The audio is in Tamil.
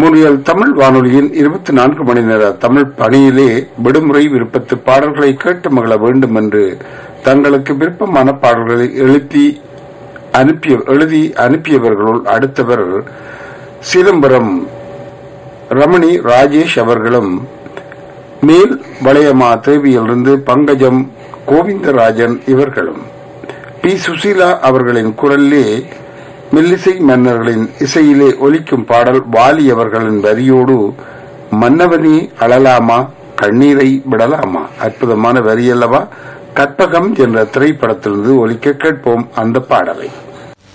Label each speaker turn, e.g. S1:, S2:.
S1: முன்றியல் தமிழ் வானொலியின் இருபத்தி நான்கு மணி நேர தமிழ் பணியிலே விடுமுறை விருப்பத்து பாடல்களை கேட்டு மகிழ வேண்டும் என்று தங்களுக்கு விருப்பமான பாடல்களை எழுப்பி அனுப்பிய எழுதி அனுப்பியவர்களுள் அடுத்தவர் சிதம்பரம் ரமணி ராஜேஷ் அவர்களும் மேல் வளையமா தேவியிலிருந்து பங்கஜம் கோவிந்தராஜன் இவர்களும் பி சுசீலா அவர்களின் குரலிலே மெல்லிசை மன்னர்களின் இசையிலே ஒலிக்கும் பாடல் வாலி அவர்களின் வரியோடு மன்னவனி அழலாமா கண்ணீரை விடலாமா அற்புதமான வரியல்லவா கற்பகம் என்ற திரைப்படத்திலிருந்து ஒலிக்க கேட்போம் அந்த பாடலை